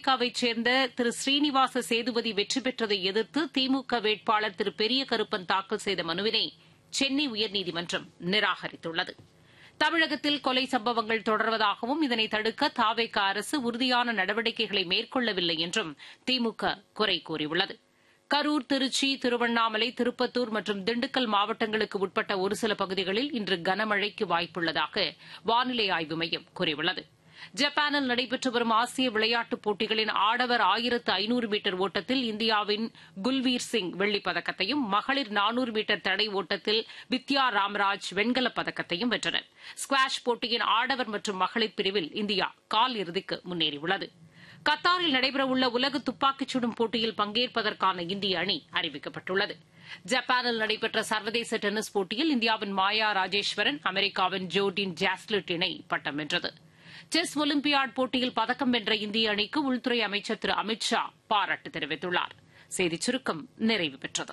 தாவேகாவைச் சேர்ந்த திரு ஸ்ரீனிவாச சேதுபதி வெற்றி பெற்றதை எதிர்த்து திமுக வேட்பாளர் திரு பெரிய கருப்பன் தாக்கல் செய்த மனுவினை சென்னை உயர்நீதிமன்றம் நிராகரித்துள்ளது தமிழகத்தில் கொலை சம்பவங்கள் தொடர்வதாகவும் இதனை தடுக்க தாவேக அரசு உறுதியான நடவடிக்கைகளை மேற்கொள்ளவில்லை என்றும் திமுக குறை கூறியுள்ளது கரூர் திருச்சி திருவண்ணாமலை திருப்பத்தூர் மற்றும் திண்டுக்கல் மாவட்டங்களுக்கு உட்பட்ட ஒரு சில பகுதிகளில் இன்று கனமழைக்கு வாய்ப்புள்ளதாக வானிலை ஆய்வு மையம் கூறியுள்ளது ஜப்பானில் நடைபெற்று வரும் ஆசிய விளையாட்டுப் போட்டிகளின் ஆடவர் ஆயிரத்து ஐநூறு மீட்டர் ஓட்டத்தில் இந்தியாவின் குல்வீர் சிங் வெள்ளிப் பதக்கத்தையும் மகளிர் நானூறு மீட்டர் தடை ஓட்டத்தில் வித்யா ராமராஜ் வெண்கலப் பதக்கத்தையும் வென்றனர் ஸ்குவாஷ் போட்டியின் ஆடவர் மற்றும் மகளிர் பிரிவில் இந்தியா கால் இறுதிக்கு முன்னேறியுள்ளது கத்தாரில் நடைபெறவுள்ள உலக துப்பாக்கிச் சுடும் போட்டியில் பங்கேற்பதற்கான இந்திய அணி அறிவிக்கப்பட்டுள்ளது ஜப்பானில் நடைபெற்ற சர்வதேச டென்னிஸ் போட்டியில் இந்தியாவின் மாயா ராஜேஸ்வரன் அமெரிக்காவின் ஜோடின் ஜாஸ்லிட் இணை பட்டம் வென்றது செஸ் ஒலிம்பியாட் போட்டியில் பதக்கம் வென்ற இந்திய அணிக்கு உள்துறை அமைச்சர் திரு அமித் ஷா பாராட்டு தெரிவித்துள்ளார் செய்திச் சுருக்கம் நிறைவு பெற்றது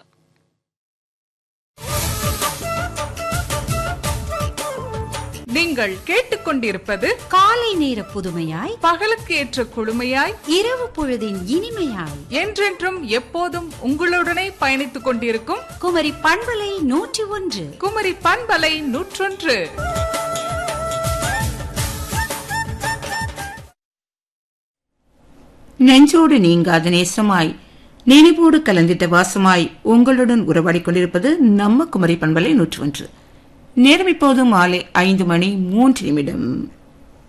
நீங்கள் கேட்டுக்கொண்டிருப்பது காலை நேர புதுமையாய் பகலுக்கு ஏற்ற குழுமையாய் இரவு பொழுதின் இனிமையாய் என்றென்றும் எப்போதும் உங்களுடனே பயணித்துக் கொண்டிருக்கும் குமரி பண்பலை நூற்றி ஒன்று குமரி பண்பலை நூற்றொன்று நெஞ்சோடு நீங்காத நேசமாய் நினைவோடு கலந்திட்ட வாசமாய் உங்களுடன் உறவாடிக் கொண்டிருப்பது நம்ம குமரி பண்பலை நூற்று ஒன்று நேரம் இப்போது மாலை ஐந்து மணி மூன்று நிமிடம்